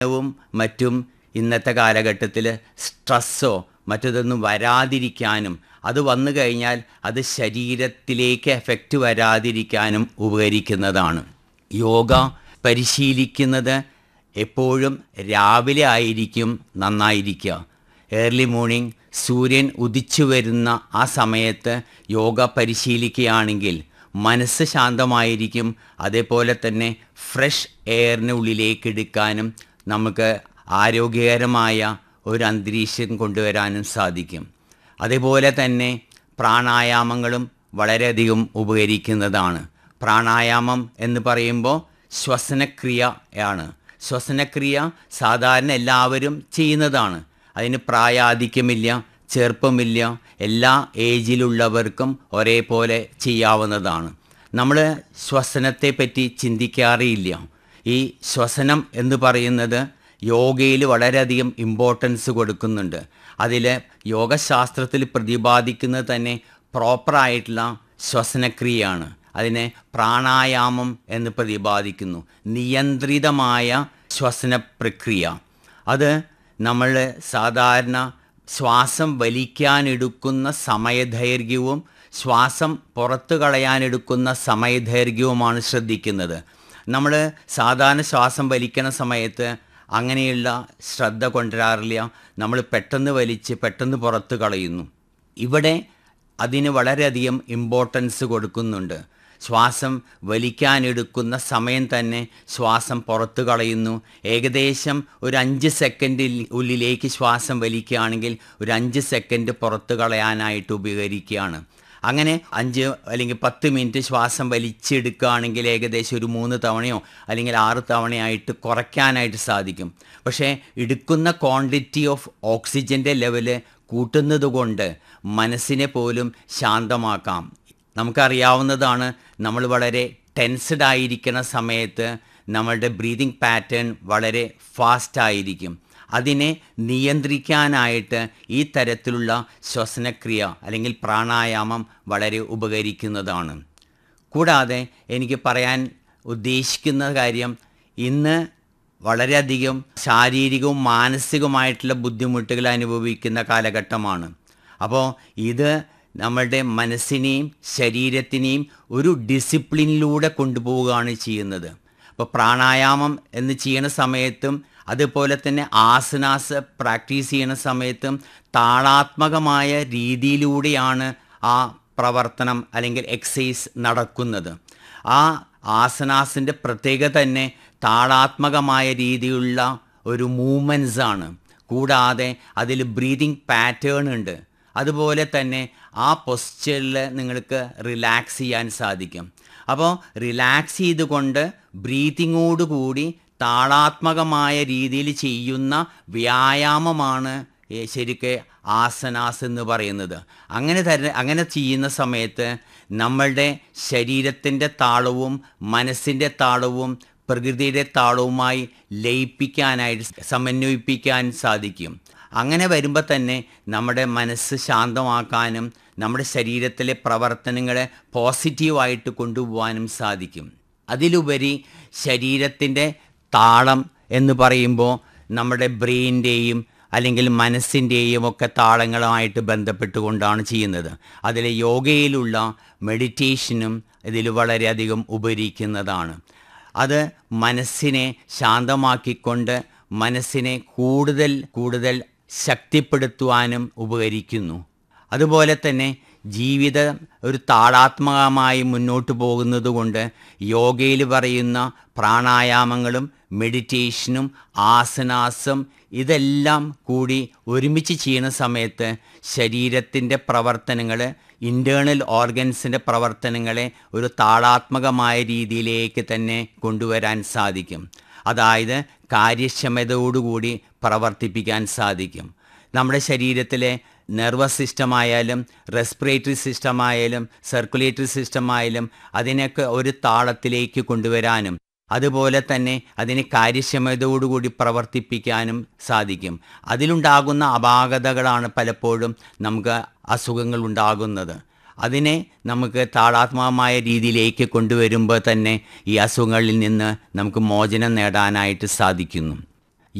വും മറ്റും ഇന്നത്തെ കാലഘട്ടത്തിൽ സ്ട്രെസ്സോ മറ്റതൊന്നും വരാതിരിക്കാനും അത് വന്നു കഴിഞ്ഞാൽ അത് ശരീരത്തിലേക്ക് എഫക്റ്റ് വരാതിരിക്കാനും ഉപകരിക്കുന്നതാണ് യോഗ പരിശീലിക്കുന്നത് എപ്പോഴും രാവിലെ ആയിരിക്കും നന്നായിരിക്കുക ഏർലി മോർണിംഗ് സൂര്യൻ ഉദിച്ചു വരുന്ന ആ സമയത്ത് യോഗ പരിശീലിക്കുകയാണെങ്കിൽ മനസ്സ് ശാന്തമായിരിക്കും അതേപോലെ തന്നെ ഫ്രഷ് എയറിന് ഉള്ളിലേക്ക് എടുക്കാനും നമുക്ക് ആരോഗ്യകരമായ ഒരു അന്തരീക്ഷം കൊണ്ടുവരാനും സാധിക്കും അതേപോലെ തന്നെ പ്രാണായാമങ്ങളും വളരെയധികം ഉപകരിക്കുന്നതാണ് പ്രാണായാമം എന്ന് പറയുമ്പോൾ ശ്വസനക്രിയയാണ് ശ്വസനക്രിയ സാധാരണ എല്ലാവരും ചെയ്യുന്നതാണ് അതിന് പ്രായാധിക്യമില്ല ചെറുപ്പമില്ല എല്ലാ ഏജിലുള്ളവർക്കും ഒരേപോലെ ചെയ്യാവുന്നതാണ് നമ്മൾ ശ്വസനത്തെ പറ്റി ചിന്തിക്കാറില്ല ഈ ശ്വസനം എന്ന് പറയുന്നത് യോഗയിൽ വളരെയധികം ഇമ്പോർട്ടൻസ് കൊടുക്കുന്നുണ്ട് അതിൽ യോഗശാസ്ത്രത്തിൽ പ്രതിപാദിക്കുന്നത് തന്നെ പ്രോപ്പറായിട്ടുള്ള ശ്വസനക്രിയയാണ് അതിനെ പ്രാണായാമം എന്ന് പ്രതിപാദിക്കുന്നു നിയന്ത്രിതമായ ശ്വസന പ്രക്രിയ അത് നമ്മൾ സാധാരണ ശ്വാസം വലിക്കാനെടുക്കുന്ന സമയദൈർഘ്യവും ശ്വാസം പുറത്തു കളയാനെടുക്കുന്ന സമയദൈർഘ്യവുമാണ് ശ്രദ്ധിക്കുന്നത് നമ്മൾ സാധാരണ ശ്വാസം വലിക്കണ സമയത്ത് അങ്ങനെയുള്ള ശ്രദ്ധ കൊണ്ടുവരാറില്ല നമ്മൾ പെട്ടെന്ന് വലിച്ച് പെട്ടെന്ന് പുറത്ത് കളയുന്നു ഇവിടെ അതിന് വളരെയധികം ഇമ്പോർട്ടൻസ് കൊടുക്കുന്നുണ്ട് ശ്വാസം വലിക്കാനെടുക്കുന്ന സമയം തന്നെ ശ്വാസം പുറത്തു കളയുന്നു ഏകദേശം ഒരു അഞ്ച് സെക്കൻഡിൽ ഉള്ളിലേക്ക് ശ്വാസം വലിക്കുകയാണെങ്കിൽ ഒരു അഞ്ച് സെക്കൻഡ് പുറത്തു കളയാനായിട്ട് ഉപകരിക്കുകയാണ് അങ്ങനെ അഞ്ച് അല്ലെങ്കിൽ പത്ത് മിനിറ്റ് ശ്വാസം വലിച്ചെടുക്കുകയാണെങ്കിൽ ഏകദേശം ഒരു മൂന്ന് തവണയോ അല്ലെങ്കിൽ ആറ് തവണയായിട്ട് കുറയ്ക്കാനായിട്ട് സാധിക്കും പക്ഷേ എടുക്കുന്ന ക്വാണ്ടിറ്റി ഓഫ് ഓക്സിജൻ്റെ ലെവല് കൂട്ടുന്നത് കൊണ്ട് മനസ്സിനെ പോലും ശാന്തമാക്കാം നമുക്കറിയാവുന്നതാണ് നമ്മൾ വളരെ ടെൻസ്ഡ് ആയിരിക്കുന്ന സമയത്ത് നമ്മളുടെ ബ്രീതിങ് പാറ്റേൺ വളരെ ഫാസ്റ്റ് ആയിരിക്കും അതിനെ നിയന്ത്രിക്കാനായിട്ട് ഈ തരത്തിലുള്ള ശ്വസനക്രിയ അല്ലെങ്കിൽ പ്രാണായാമം വളരെ ഉപകരിക്കുന്നതാണ് കൂടാതെ എനിക്ക് പറയാൻ ഉദ്ദേശിക്കുന്ന കാര്യം ഇന്ന് വളരെയധികം ശാരീരികവും മാനസികവുമായിട്ടുള്ള ബുദ്ധിമുട്ടുകൾ അനുഭവിക്കുന്ന കാലഘട്ടമാണ് അപ്പോൾ ഇത് നമ്മളുടെ മനസ്സിനെയും ശരീരത്തിനെയും ഒരു ഡിസിപ്ലിനിലൂടെ കൊണ്ടുപോവുകയാണ് ചെയ്യുന്നത് അപ്പോൾ പ്രാണായാമം എന്ന് ചെയ്യുന്ന സമയത്തും അതുപോലെ തന്നെ ആസനാസ് പ്രാക്ടീസ് ചെയ്യുന്ന സമയത്തും താളാത്മകമായ രീതിയിലൂടെയാണ് ആ പ്രവർത്തനം അല്ലെങ്കിൽ എക്സസൈസ് നടക്കുന്നത് ആ ആസനാസിൻ്റെ പ്രത്യേകത തന്നെ താളാത്മകമായ രീതിയിലുള്ള ഒരു മൂവ്മെൻറ്റ്സ് ആണ് കൂടാതെ അതിൽ ബ്രീതിങ് പാറ്റേൺ ഉണ്ട് അതുപോലെ തന്നെ ആ പൊസ്ചറിൽ നിങ്ങൾക്ക് റിലാക്സ് ചെയ്യാൻ സാധിക്കും അപ്പോൾ റിലാക്സ് ചെയ്തുകൊണ്ട് ബ്രീതിങ്ങോടുകൂടി താളാത്മകമായ രീതിയിൽ ചെയ്യുന്ന വ്യായാമമാണ് ശരിക്ക് ആസനാസ് എന്ന് പറയുന്നത് അങ്ങനെ തന്നെ അങ്ങനെ ചെയ്യുന്ന സമയത്ത് നമ്മളുടെ ശരീരത്തിൻ്റെ താളവും മനസ്സിൻ്റെ താളവും പ്രകൃതിയുടെ താളവുമായി ലയിപ്പിക്കാനായിട്ട് സമന്വയിപ്പിക്കാൻ സാധിക്കും അങ്ങനെ വരുമ്പോൾ തന്നെ നമ്മുടെ മനസ്സ് ശാന്തമാക്കാനും നമ്മുടെ ശരീരത്തിലെ പ്രവർത്തനങ്ങളെ പോസിറ്റീവായിട്ട് കൊണ്ടുപോകാനും സാധിക്കും അതിലുപരി ശരീരത്തിൻ്റെ താളം എന്ന് പറയുമ്പോൾ നമ്മുടെ ബ്രെയിൻ്റെയും അല്ലെങ്കിൽ മനസ്സിൻ്റെയും ഒക്കെ താളങ്ങളുമായിട്ട് ബന്ധപ്പെട്ടുകൊണ്ടാണ് ചെയ്യുന്നത് അതിൽ യോഗയിലുള്ള മെഡിറ്റേഷനും ഇതിൽ വളരെയധികം ഉപകരിക്കുന്നതാണ് അത് മനസ്സിനെ ശാന്തമാക്കിക്കൊണ്ട് മനസ്സിനെ കൂടുതൽ കൂടുതൽ ശക്തിപ്പെടുത്തുവാനും ഉപകരിക്കുന്നു അതുപോലെ തന്നെ ജീവിതം ഒരു താളാത്മകമായി മുന്നോട്ട് പോകുന്നത് കൊണ്ട് യോഗയിൽ പറയുന്ന പ്രാണായാമങ്ങളും മെഡിറ്റേഷനും ആസനാസും ഇതെല്ലാം കൂടി ഒരുമിച്ച് ചെയ്യുന്ന സമയത്ത് ശരീരത്തിൻ്റെ പ്രവർത്തനങ്ങൾ ഇൻറ്റേർണൽ ഓർഗൻസിൻ്റെ പ്രവർത്തനങ്ങളെ ഒരു താളാത്മകമായ രീതിയിലേക്ക് തന്നെ കൊണ്ടുവരാൻ സാധിക്കും അതായത് കാര്യക്ഷമതയോടുകൂടി പ്രവർത്തിപ്പിക്കാൻ സാധിക്കും നമ്മുടെ ശരീരത്തിലെ നെർവസ് സിസ്റ്റം ആയാലും റെസ്പിറേറ്ററി സിസ്റ്റം ആയാലും സർക്കുലേറ്ററി സിസ്റ്റം ആയാലും അതിനൊക്കെ ഒരു താളത്തിലേക്ക് കൊണ്ടുവരാനും അതുപോലെ തന്നെ അതിനെ കാര്യക്ഷമതയോടുകൂടി പ്രവർത്തിപ്പിക്കാനും സാധിക്കും അതിലുണ്ടാകുന്ന അപാകതകളാണ് പലപ്പോഴും നമുക്ക് അസുഖങ്ങൾ ഉണ്ടാകുന്നത് അതിനെ നമുക്ക് താളാത്മകമായ രീതിയിലേക്ക് കൊണ്ടുവരുമ്പോൾ തന്നെ ഈ അസുഖങ്ങളിൽ നിന്ന് നമുക്ക് മോചനം നേടാനായിട്ട് സാധിക്കുന്നു